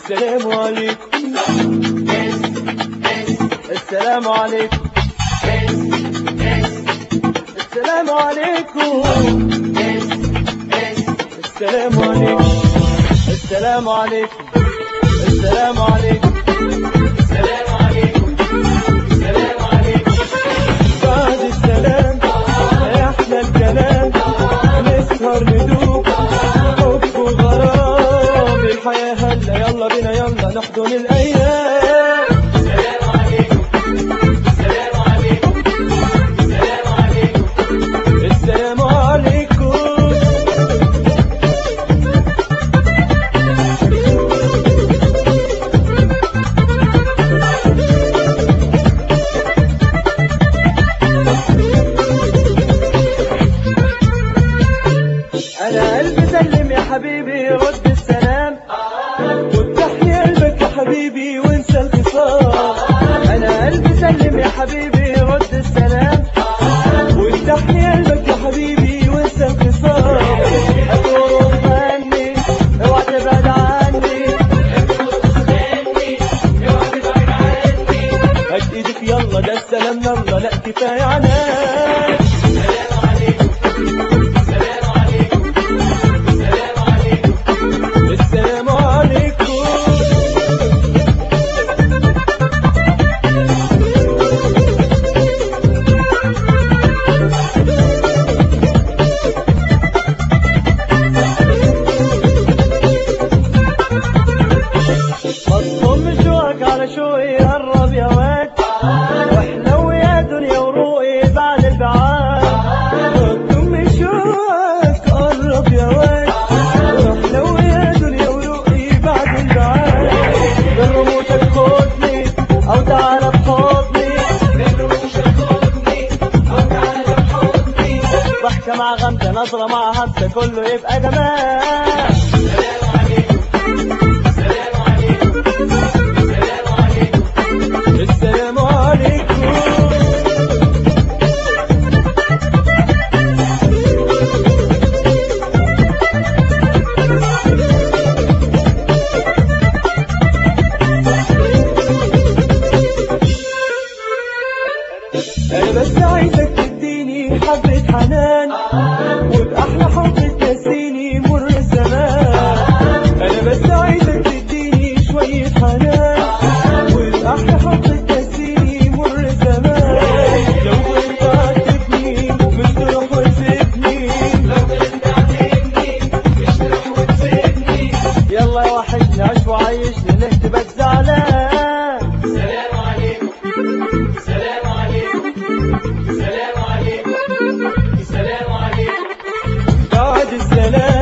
السلام عليكم السلام عليكم السلام عليكم السلام عليكم السلام عليكم السلام عليكم السلام عليكم السلام عليكم بعد السلام احلى الكلام نسهر ندوب حب وغرام الحياة هلا يلا بينا يلا نحضن الايام السلام عليكم السلام عليكم السلام عليكم السلام عليكم انا قلبي سلم يا حبيبي رد السلام وافتح لي قلبك يا حبيبي وانسى الخصام انا قلبي سلم يا حبيبي رد السلام وافتح لي قلبك يا حبيبي وانسى الخصام هتقوم عني اوعى تبعد عني هات ايدك يلا ده السلام يلا لا كفايه عناك السلام عليكم مصمم شوقك على شوقي قرب يا واد واحلو يا دنيا وروقي بعد البعاد مصمم شوقك قرب يا واد واحلو يا دنيا وروقي بعد البعاد بالرموشك خدني او تعالى بحضني ضحكة مع غمزة نظرة مع همسة كله يبقى جمال السلام عليكم انا بس عايزك تديني حبة حنان وبأحلى حب تنسيني مر الزمان انا بس عايزك تديني شوية حنان وبأحلى حب تنسيني مر الزمان لو كنت عاتبني مش تروح وتسيبني يلا يا وحشني عيش وعيشني نهتبك زعلان السلام عليكم السلام عليكم السلام عليكم السلام عليكم بعد السلام